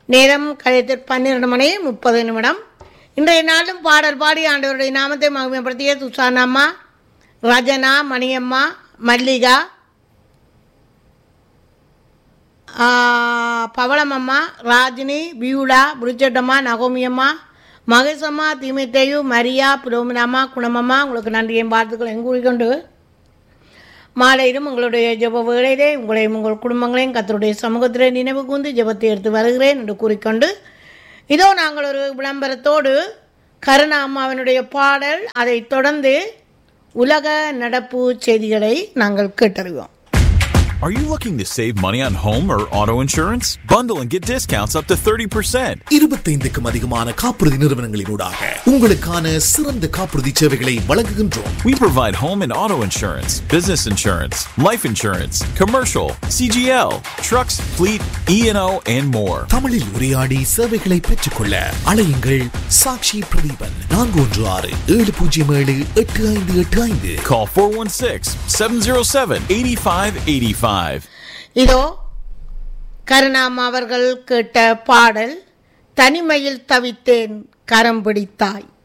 நேரம் கழித்து பன்னிரண்டு மணி முப்பது நிமிடம் இன்றைய நாளும் பாடல் பாடி ஆண்டவருடைய நாமத்தை மகிமைப்படுத்திய சுசானாம்மா ரஜனா மணியம்மா மல்லிகா ஆ, பவளமம்மா ராஜினி பியூலா புரிச்சட்டம்மா நகோமியம்மா மகேசம்மா தீமித்தையு மரியா புரோமினாம்மா குணமம்மா உங்களுக்கு நன்றியும் வாழ்த்துக்கள் கூறிக்கொண்டு மாலையிலும் உங்களுடைய ஜெப வேளையிலே உங்களையும் உங்கள் குடும்பங்களையும் கத்தருடைய சமூகத்திலே நினைவு கூர்ந்து ஜெபத்தை எடுத்து வருகிறேன் என்று கூறிக்கொண்டு இதோ நாங்கள் ஒரு விளம்பரத்தோடு கருணா அம்மாவினுடைய பாடல் அதைத் தொடர்ந்து உலக நடப்பு செய்திகளை நாங்கள் கேட்டறிவோம் Are you looking to save money on home or auto insurance? Bundle and get discounts up to 30%. இருபத்தைந்துக்கும் அதிகமான காப்புறுதி நிறுவனங்களினூடாக உங்களுக்கான சிறந்த காப்புறுதி சேவைகளை வழங்குகின்றோம் We provide home and auto insurance, business insurance, life insurance, commercial, CGL, trucks, fleet, E&O, and more. தமிழில் உரையாடி சேவைகளை பெற்றுக்கொள்ள அழையுங்கள் சாக்ஷி பிரதீபன் நான்கு ஒன்று ஆறு ஏழு பூஜ்ஜியம் ஏழு எட்டு ஐந்து எட்டு ஐந்து Call 416-707-8585. இதோ கருணாம் அவர்கள் கேட்ட பாடல் தனிமையில் தவித்தேன் கரம் பிடித்தாய்